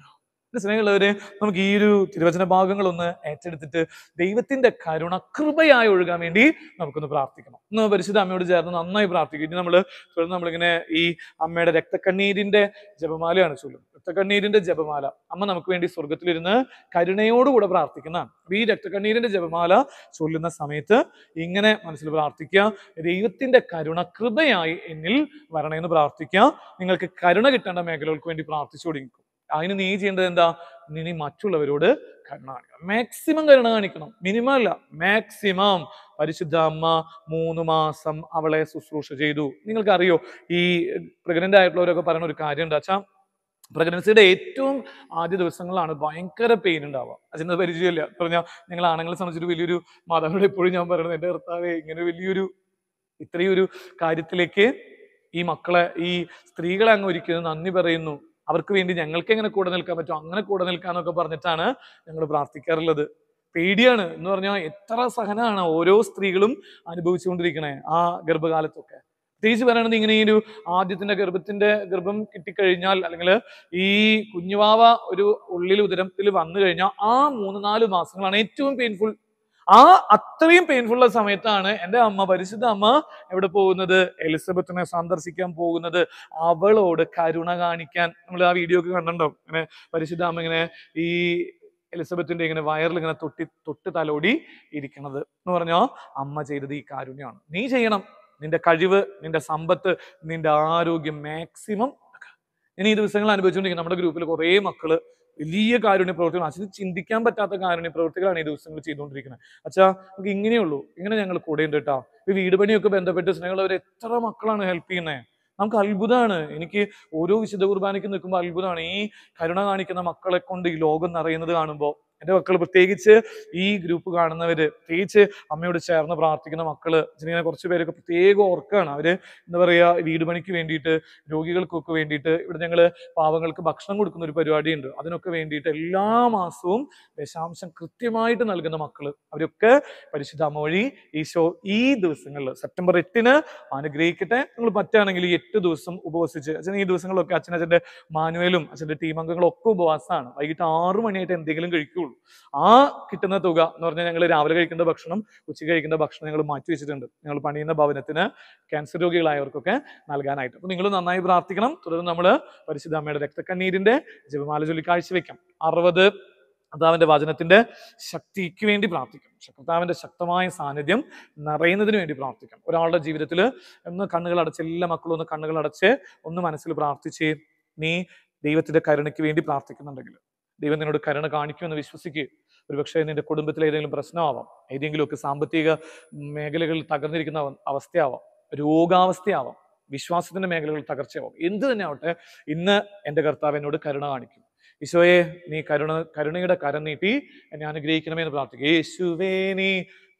എന്റെ സ്നേഹമുള്ളവരെ നമുക്ക് ഈ ഒരു തിരുവചന ഭാഗങ്ങളൊന്ന് ഏറ്റെടുത്തിട്ട് ദൈവത്തിന്റെ കരുണ കൃപയായി ഒഴുകാൻ വേണ്ടി നമുക്കൊന്ന് പ്രാർത്ഥിക്കണം ഒന്ന് പരിശുദ്ധ അമ്മയോട് ചേർന്ന് നന്നായി പ്രാർത്ഥിക്കും ഇനി നമ്മൾ തുടർന്ന് നമ്മളിങ്ങനെ ഈ അമ്മയുടെ രക്തക്കണ്ണീരിന്റെ ജപമാലയാണ് ചൊല്ലും രക്തക്കണ്ണീരിന്റെ ജപമാല അമ്മ നമുക്ക് വേണ്ടി സ്വർഗത്തിലിരുന്ന് കരുണയോടുകൂടെ പ്രാർത്ഥിക്കുന്നതാണ് അപ്പൊ ഈ രക്തക്കണ്ണീരിന്റെ ജപമാല ചൊല്ലുന്ന സമയത്ത് ഇങ്ങനെ മനസ്സിൽ പ്രാർത്ഥിക്കുക ദൈവത്തിന്റെ കരുണ കൃപയായി എന്നിൽ വരണമെന്ന് പ്രാർത്ഥിക്കുക നിങ്ങൾക്ക് കരുണ കിട്ടേണ്ട മേഖലകൾക്ക് വേണ്ടി പ്രാർത്ഥിച്ചു തുടങ്ങിക്കും അതിന് നീ ചെയ്യേണ്ടത് എന്താ നീ മറ്റുള്ളവരോട് കരുണ കാണിക്കണം മാക്സിമം കരുണ കാണിക്കണം മിനിമം അല്ല മാക്സിമം പരിശുദ്ധ അമ്മ മൂന്ന് മാസം അവളെ ശുശ്രൂഷ ചെയ്തു നിങ്ങൾക്കറിയോ ഈ പ്രഗ്നന്റ് ആയിട്ടുള്ളവരൊക്കെ പറയുന്ന ഒരു കാര്യം എന്താ വെച്ചാൽ പ്രഗ്നൻസിയുടെ ഏറ്റവും ആദ്യ ദിവസങ്ങളാണ് ഭയങ്കര പെയിൻ ഉണ്ടാവുക അതിന് പരിചയമില്ല പറഞ്ഞാൽ നിങ്ങൾ ആണുങ്ങളെ സംബന്ധിച്ചൊരു വലിയൊരു മാതാവിനോട് എപ്പോഴും ഞാൻ പറയുന്നത് എൻ്റെ ഭർത്താവേ ഇങ്ങനെ വലിയൊരു ഇത്രയും ഒരു കാര്യത്തിലേക്ക് ഈ മക്കളെ ഈ സ്ത്രീകളെ അങ്ങ് ഒരിക്കലും നന്ദി പറയുന്നു അവർക്ക് വേണ്ടി ഞങ്ങൾക്ക് എങ്ങനെ കൂടെ നിൽക്കാൻ പറ്റും അങ്ങനെ കൂടെ നിൽക്കാന്നൊക്കെ പറഞ്ഞിട്ടാണ് ഞങ്ങൾ പ്രാർത്ഥിക്കാറുള്ളത് പേടിയാണ് എന്ന് പറഞ്ഞാൽ എത്ര സഹനമാണ് ഓരോ സ്ത്രീകളും അനുഭവിച്ചുകൊണ്ടിരിക്കണേ ആ ഗർഭകാലത്തൊക്കെ പ്രത്യേകിച്ച് പറയുന്നത് ഇങ്ങനെ ഈ ഒരു ആദ്യത്തിന്റെ ഗർഭത്തിന്റെ ഗർഭം കിട്ടിക്കഴിഞ്ഞാൽ അല്ലെങ്കിൽ ഈ കുഞ്ഞുവാവ ഒരു ഉള്ളിൽ ഉദരത്തിൽ വന്നു കഴിഞ്ഞാൽ ആ മൂന്ന് നാല് മാസങ്ങളാണ് ഏറ്റവും പെയിൻഫുൾ ആ അത്രയും പെയിൻഫുൾ ഉള്ള സമയത്താണ് എൻ്റെ അമ്മ പരിശുദ്ധ അമ്മ എവിടെ പോകുന്നത് എലിസബത്തിനെ സന്ദർശിക്കാൻ പോകുന്നത് അവളോട് കരുണ കാണിക്കാൻ നമ്മൾ ആ വീഡിയോ ഒക്കെ കണ്ടിട്ടുണ്ടോ ഇങ്ങനെ പരിശുദ്ധ അമ്മ ഇങ്ങനെ ഈ എലിസബത്തിന്റെ ഇങ്ങനെ വയറിൽ ഇങ്ങനെ തൊട്ടി തൊട്ട് തലോടി ഇരിക്കണത് എന്ന് പറഞ്ഞാൽ അമ്മ ചെയ്തത് ഈ കാരുണ്യമാണ് നീ ചെയ്യണം നിന്റെ കഴിവ് നിന്റെ സമ്പത്ത് നിന്റെ ആരോഗ്യം മാക്സിമം ഇനി ഈ ദിവസങ്ങൾ അനുഭവിച്ചുകൊണ്ടിരിക്കുന്നത് നമ്മുടെ ഗ്രൂപ്പിൽ കുറേ മക്കള് വലിയ കാരുണ്യ പ്രവർത്തികൾ അച്ഛന് ചിന്തിക്കാൻ പറ്റാത്ത കാരുണ്യ പ്രവർത്തികളാണ് ഈ ദിവസങ്ങൾ ചെയ്തുകൊണ്ടിരിക്കുന്നത് അച്ഛാ നമുക്ക് ഇങ്ങനെയുള്ളൂ ഇങ്ങനെ ഞങ്ങൾ കൂടെ ഉണ്ട് കേട്ടോ ഈ വീട് പണിയൊക്കെ ബന്ധപ്പെട്ട് സ്നേഹമുള്ളവർ എത്ര മക്കളാണ് ഹെൽപ്പ് ചെയ്യുന്നത് നമുക്ക് അത്ഭുതമാണ് എനിക്ക് ഓരോ വിശുദ്ധ കുർബാനയ്ക്ക് നിൽക്കുമ്പോൾ അത്ഭുതമാണ് ഈ കരുണ കാണിക്കുന്ന മക്കളെ കൊണ്ട് ഈ ലോകം നിറയുന്നത് കാണുമ്പോൾ എൻ്റെ മക്കൾ പ്രത്യേകിച്ച് ഈ ഗ്രൂപ്പ് കാണുന്നവര് പ്രത്യേകിച്ച് അമ്മയോട് ചേർന്ന് പ്രാർത്ഥിക്കുന്ന മക്കള് ഇങ്ങനെ കുറച്ച് പേരൊക്കെ പ്രത്യേകം ഓർക്കാണ് അവര് എന്താ പറയാ വീട് പണിക്ക് വേണ്ടിയിട്ട് രോഗികൾക്കൊക്കെ വേണ്ടിയിട്ട് ഇവിടെ ഞങ്ങള് പാവങ്ങൾക്ക് ഭക്ഷണം കൊടുക്കുന്ന ഒരു പരിപാടിയുണ്ട് അതിനൊക്കെ വേണ്ടിയിട്ട് എല്ലാ മാസവും ദശാംശം കൃത്യമായിട്ട് നൽകുന്ന മക്കള് അവരൊക്കെ പരിശുദ്ധ അമ്മ വഴി ഈശോ ഈ ദിവസങ്ങളിൽ സെപ്റ്റംബർ എട്ടിന് അനുഗ്രഹിക്കട്ടെ നിങ്ങൾ പറ്റുകയാണെങ്കിൽ ഈ എട്ട് ദിവസം ഉപവസിച്ച് അച്ഛൻ ഈ ദിവസങ്ങളിലൊക്കെ അച്ഛൻ അച്ഛൻ്റെ മാനുവലും അച്ഛൻ്റെ ടീം അംഗങ്ങളും ഒക്കെ ഉപവാസമാണ് വൈകിട്ട് ആറു മണിയായിട്ട് എന്തെങ്കിലും കഴിക്കുള്ളൂ ആ കിട്ടുന്ന തുക എന്ന് പറഞ്ഞാൽ ഞങ്ങൾ രാവിലെ കഴിക്കേണ്ട ഭക്ഷണം ഉച്ചയ്ക്ക് കഴിക്കേണ്ട ഭക്ഷണം ഞങ്ങൾ മാറ്റി വെച്ചിട്ടുണ്ട് ഞങ്ങൾ പണിയുന്ന ഭവനത്തിന് ക്യാൻസർ രോഗികളായവർക്കൊക്കെ നൽകാനായിട്ട് അപ്പൊ നിങ്ങൾ നന്നായി പ്രാർത്ഥിക്കണം തുടർന്ന് നമ്മൾ പരിശുദ്ധ അമ്മയുടെ രക്തക്കണ്ണീരിന്റെ ജപമാല ചൊല്ലി കാഴ്ചവെക്കാം അറുപത് കർത്താവിന്റെ വചനത്തിന്റെ ശക്തിക്ക് വേണ്ടി പ്രാർത്ഥിക്കും കർത്താവിന്റെ ശക്തമായ സാന്നിധ്യം നിറയുന്നതിന് വേണ്ടി പ്രാർത്ഥിക്കാം ഒരാളുടെ ജീവിതത്തിൽ ഒന്ന് കണ്ണുകൾ അടച്ച് എല്ലാ മക്കളും ഒന്ന് കണ്ണുകൾ അടച്ച് ഒന്ന് മനസ്സിൽ പ്രാർത്ഥിച്ച് നീ ദൈവത്തിന്റെ കരുണയ്ക്ക് വേണ്ടി പ്രാർത്ഥിക്കുന്നുണ്ടെങ്കിൽ ദൈവം നിന്നോട് കരുണ കാണിക്കുമെന്ന് വിശ്വസിക്കുക ഒരുപക്ഷെ നിന്റെ കുടുംബത്തിൽ ഏതെങ്കിലും പ്രശ്നമാവാം ഏതെങ്കിലുമൊക്കെ സാമ്പത്തിക മേഖലകളിൽ തകർന്നിരിക്കുന്ന അവ- അവസ്ഥയാവാം രോഗാവസ്ഥയാവാം വിശ്വാസത്തിന്റെ മേഖലകളിൽ തകർച്ചയാവാം എന്ത് തന്നെ ആവട്ടെ ഇന്ന് എൻ്റെ കർത്താവ് എന്നോട് കരുണ കാണിക്കും ഈശോയെ നീ കരുണ കരുണയുടെ കരം നീട്ടി എന്നെ അനുഗ്രഹിക്കണമേ എന്ന് പ്രാർത്ഥിക്കുക യേശുവേ നീ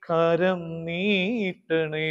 കരം നീട്ടണേ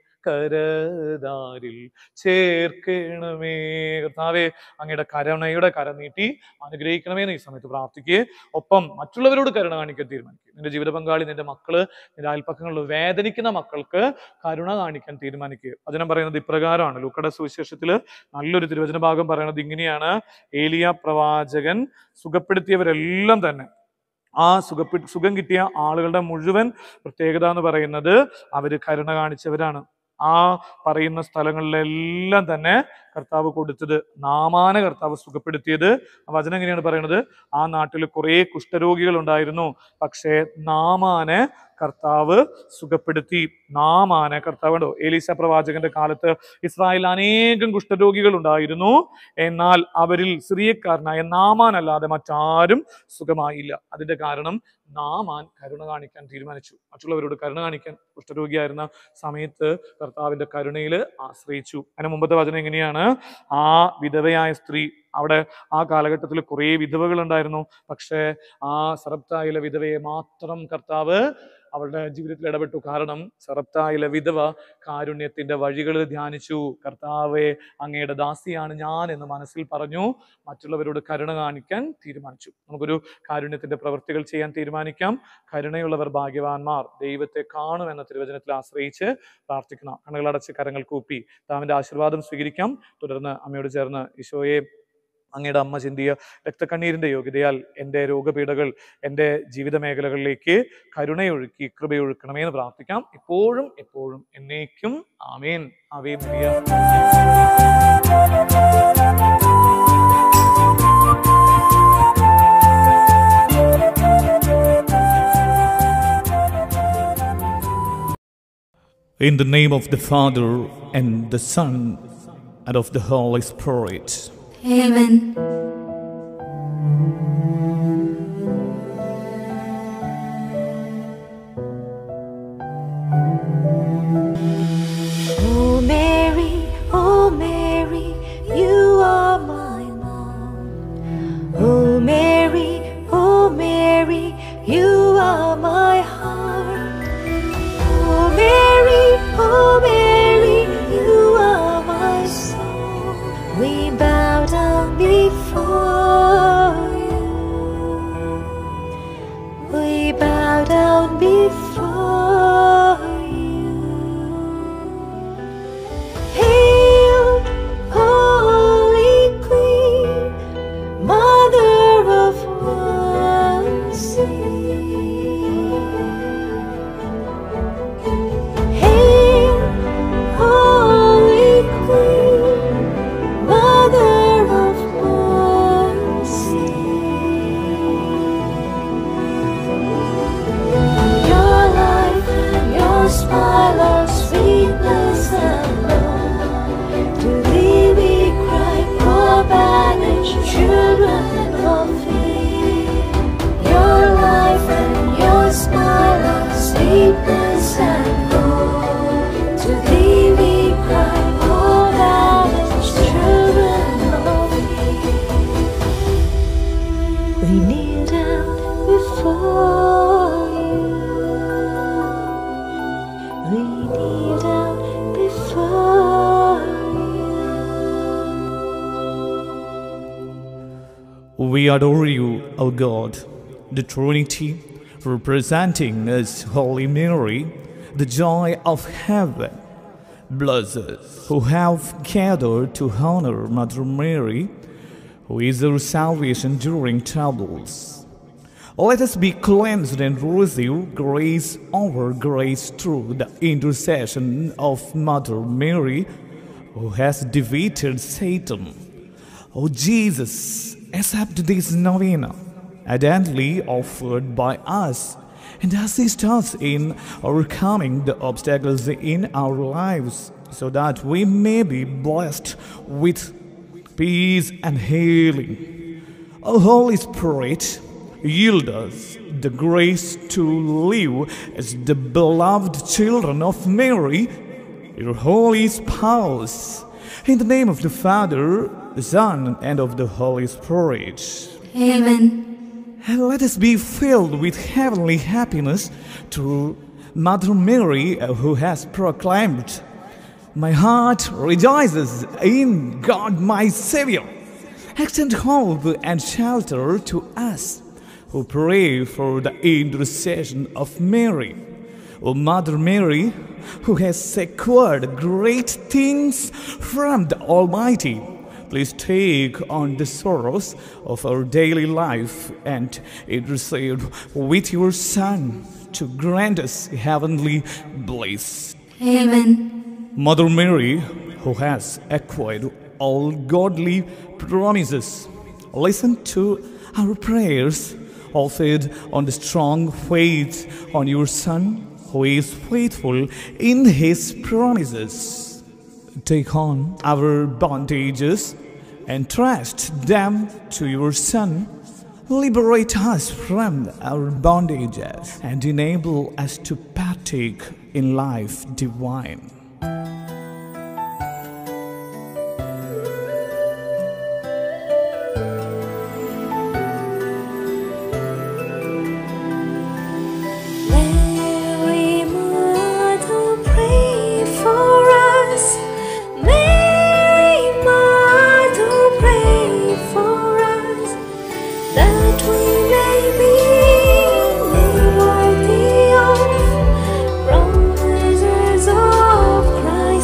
കരതാരിൽ ചേർക്കണമേ കർത്താവേ അങ്ങയുടെ കരുണയുടെ കരം നീട്ടി അനുഗ്രഹിക്കണമേ എന്ന് ഈ സമയത്ത് പ്രാർത്ഥിക്കുകയെ ഒപ്പം മറ്റുള്ളവരോട് കരുണ കാണിക്കാൻ തീരുമാനിക്കുക നിന്റെ ജീവിത പങ്കാളി നിന്റെ മക്കള് നിന്റെ അയൽപ്പക്കങ്ങളിൽ വേദനിക്കുന്ന മക്കൾക്ക് കരുണ കാണിക്കാൻ തീരുമാനിക്കുക വചനം പറയുന്നത് ഇപ്രകാരമാണ് ലൂക്കയുടെ സുവിശേഷത്തിൽ നല്ലൊരു തിരുവചന ഭാഗം പറയുന്നത് ഇങ്ങനെയാണ് ഏലിയ പ്രവാചകൻ സുഖപ്പെടുത്തിയവരെല്ലാം തന്നെ ആ സുഖപ്പെ സുഖം കിട്ടിയ ആളുകളുടെ മുഴുവൻ പ്രത്യേകത എന്ന് പറയുന്നത് അവര് കരുണ കാണിച്ചവരാണ് ആ പറയുന്ന സ്ഥലങ്ങളിലെല്ലാം തന്നെ കർത്താവ് കൊടുത്തത് നാമാന കർത്താവ് സുഖപ്പെടുത്തിയത് ആ വചനം എങ്ങനെയാണ് പറയുന്നത് ആ നാട്ടിൽ കുറേ കുഷ്ഠരോഗികൾ ഉണ്ടായിരുന്നു പക്ഷേ നാമാനെ കർത്താവ് സുഖപ്പെടുത്തി നാമാനെ കർത്താവ് ഉണ്ടോ ഏലീസ പ്രവാചകന്റെ കാലത്ത് ഇസ്രായേലിൽ അനേകം കുഷ്ഠരോഗികൾ ഉണ്ടായിരുന്നു എന്നാൽ അവരിൽ സിറിയക്കാരനായ നാമാൻ അല്ലാതെ മറ്റാരും സുഖമായില്ല അതിന്റെ കാരണം നാമാൻ കരുണ കാണിക്കാൻ തീരുമാനിച്ചു മറ്റുള്ളവരോട് കരുണ കാണിക്കാൻ കുഷ്ഠരോഗിയായിരുന്ന സമയത്ത് കർത്താവിന്റെ കരുണയിൽ ആശ്രയിച്ചു അതിന് മുമ്പത്തെ വചനം എങ്ങനെയാണ് ആ വിധവയായ സ്ത്രീ അവിടെ ആ കാലഘട്ടത്തിൽ കുറേ വിധവകൾ ഉണ്ടായിരുന്നു പക്ഷേ ആ സറപ്തായിലെ വിധവയെ മാത്രം കർത്താവ് അവളുടെ ജീവിതത്തിൽ ഇടപെട്ടു കാരണം സറപ്തായിലെ വിധവ കാരുണ്യത്തിന്റെ വഴികൾ ധ്യാനിച്ചു കർത്താവെ അങ്ങയുടെ ദാസിയാണ് ഞാൻ എന്ന് മനസ്സിൽ പറഞ്ഞു മറ്റുള്ളവരോട് കരുണ കാണിക്കാൻ തീരുമാനിച്ചു നമുക്കൊരു കാരുണ്യത്തിന്റെ പ്രവൃത്തികൾ ചെയ്യാൻ തീരുമാനിക്കാം കരുണയുള്ളവർ ഭാഗ്യവാന്മാർ ദൈവത്തെ കാണും എന്ന തിരുവചനത്തിൽ ആശ്രയിച്ച് പ്രാർത്ഥിക്കണം കണ്ണുകളടച്ച് കരങ്ങൾ കൂപ്പി താവിന്റെ ആശീർവാദം സ്വീകരിക്കാം തുടർന്ന് അമ്മയോട് ചേർന്ന് ഈശോയെ അങ്ങയുടെ അമ്മ ചിന്തിയ രക്തക്കണ്ണീരിന്റെ യോഗ്യതയാൽ എൻ്റെ രോഗപീഠകൾ എൻ്റെ ജീവിത മേഖലകളിലേക്ക് കരുണയൊഴുക്കി കൃപയൊഴുക്കണമേ എന്ന് പ്രാർത്ഥിക്കാം ഇപ്പോഴും എപ്പോഴും എന്നേക്കും ആമേൻ ആവേ മരിയ In the name of the Father and the Son and of the Holy Spirit. Amen. Oh Mary, oh Mary, you are my mom. Oh Mary, oh Mary, you are my heart. Oh Mary, oh Mary, you are my soul. We bow down before you. We bow down before you. Hail, Holy Queen, Mother of mercy. Hail, Holy Queen, Mother of mercy. Your life and your smile are sweetness and love. To thee we cry, poor banished children of Eve. Your life and your smile are sweetness and love. To thee we cry, poor banished children of Eve. We kneel down before you. We kneel down before you. We adore you, O God, the Trinity, representing as Holy Mary, the joy of heaven. Bless us who have gathered to honor Mother Mary, who is our salvation during troubles. Let us be cleansed and receive grace over grace through the intercession of Mother Mary, who has defeated Satan. O Jesus, accept this novena, ardently offered by us, and assist us in overcoming the obstacles in our lives, so that we may be blessed with peace and healing. O Holy Spirit, yield us the grace to live as the beloved children of Mary, your holy spouse. In the name of the Father, the Son, and of the Holy Spirit. Amen. And let us be filled with heavenly happiness through Mother Mary, uh, who has proclaimed, My heart rejoices in God my Savior. Extend hope and shelter to us who pray for the intercession of Mary. O Mother Mary, who has secured great things from the Almighty, please take on the sorrows of our daily life and intercede with your Son to grant us heavenly bliss. Amen. Mother Mary, who has acquired all godly promises, listen to our prayers offered on the strong faith on your Son, who is faithful in his promises. Take on our bondages and trust them to your Son. Liberate us from our bondages and enable us to partake in life divine. Mary, Mother, pray for us. Mary, Mother, pray for us that we may be made worthy of promises of Christ.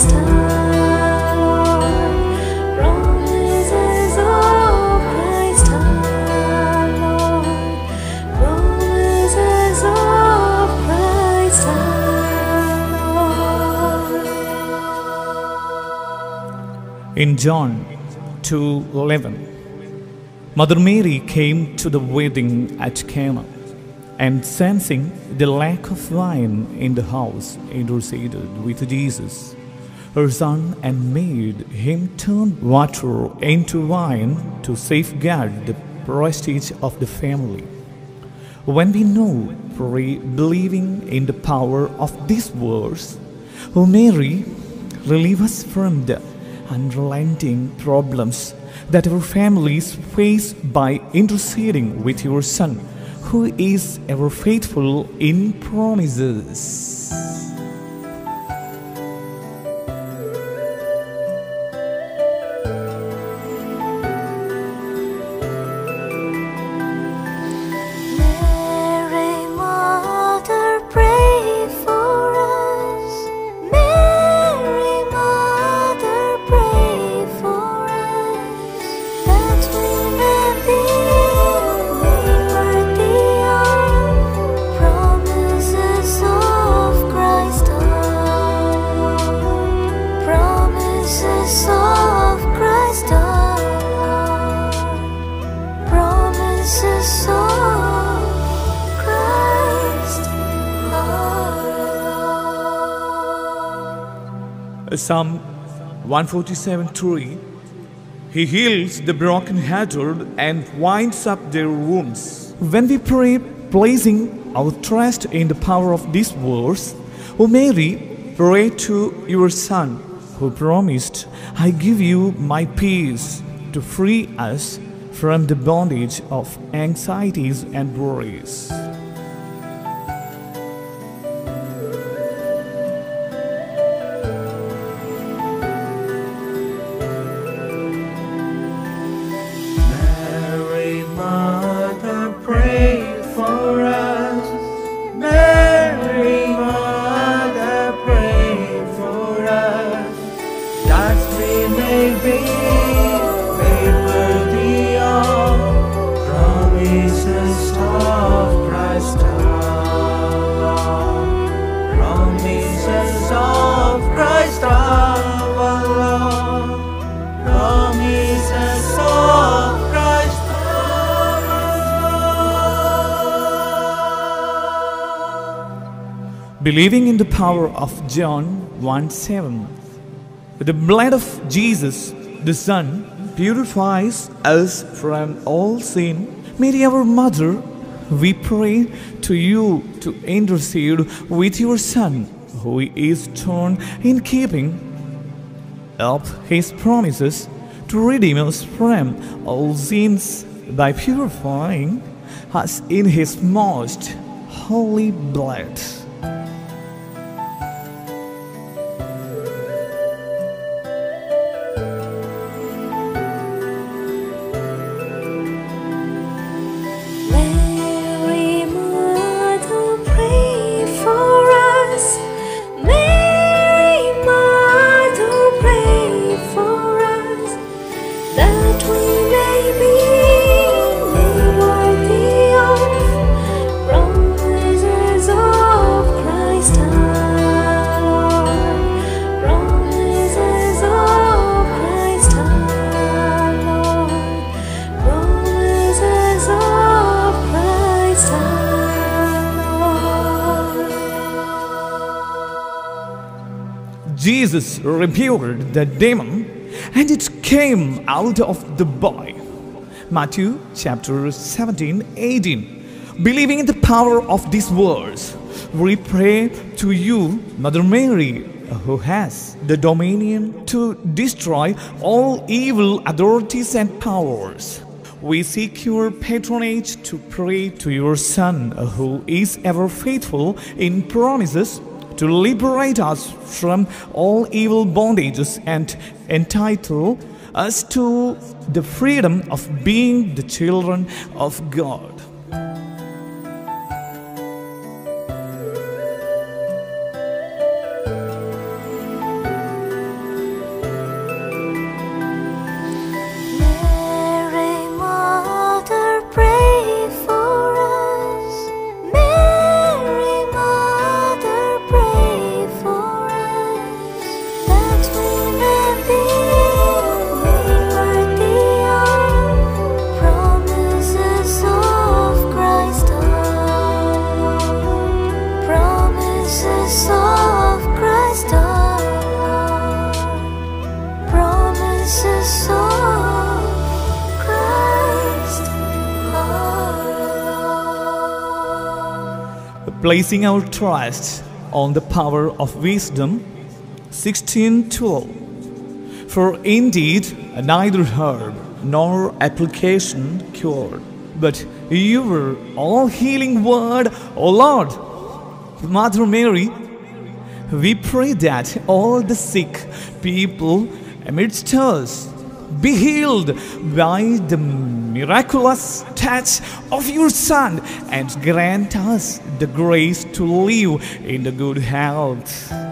In John 2:11, Mother Mary came to the wedding at Cana and sensing the lack of wine in the house interceded with Jesus, her son, and made him turn water into wine to safeguard the prestige of the family. When we know, pray, believing in the power of this verse, O Mary, relieve us from the unrelenting problems that our families face by interceding with your Son, who is ever faithful in promises. Mary, Mother, pray for us. Mary, Mother, pray for us that we may be made worthy of promises of Christ. our Lord. Promises of Christ. our Lord. Promises of Christ our Lord. Psalm 147 3 He heals the brokenhearted and winds up their wounds. When we pray, placing our trust in the power of this verse, O Mary, pray to your Son, who promised, I give you my peace to free us from the bondage of anxieties and worries. Mary, Mother, pray for us. Mary, Mother, pray for us. That we may be made worthy of promises of Christ our Lord. Promises of Christ our Lord. Promises of Christ our Lord. believing in the power of John 1 7. The blood of Jesus, the Son, purifies us from all sin. Mary, our mother, we pray to you to intercede with your Son, who is torn in keeping up his promises to redeem us from all sins by purifying us in his most holy blood. Mary, Mother, pray for us. Mary, Mother, pray for us that we may be made worthy of promises of Christ our Lord. Promises of Christ our Lord. Promises of Christ our Lord. Jesus rebuked the demon and it came out of the boy. Matthew chapter 17 18. Believing in the power of these words, we pray to you, Mother Mary, who has the dominion to destroy all evil authorities and powers. We seek your patronage to pray to your Son, who is ever faithful in promises to liberate us from all evil bondages and entitle us to the freedom of being the children of God. Mary, Mother, pray for us. Mary, Mother, pray for us that we may be Promises of Christ our Lord. Promises of Christ our Lord. placing our trust on the power of wisdom 1612 for indeed neither herb nor application cured but your all healing word o lord mother mary we pray that all the sick people amidst us be healed by the miraculous touch of your Son and grant us the grace to live in the good health.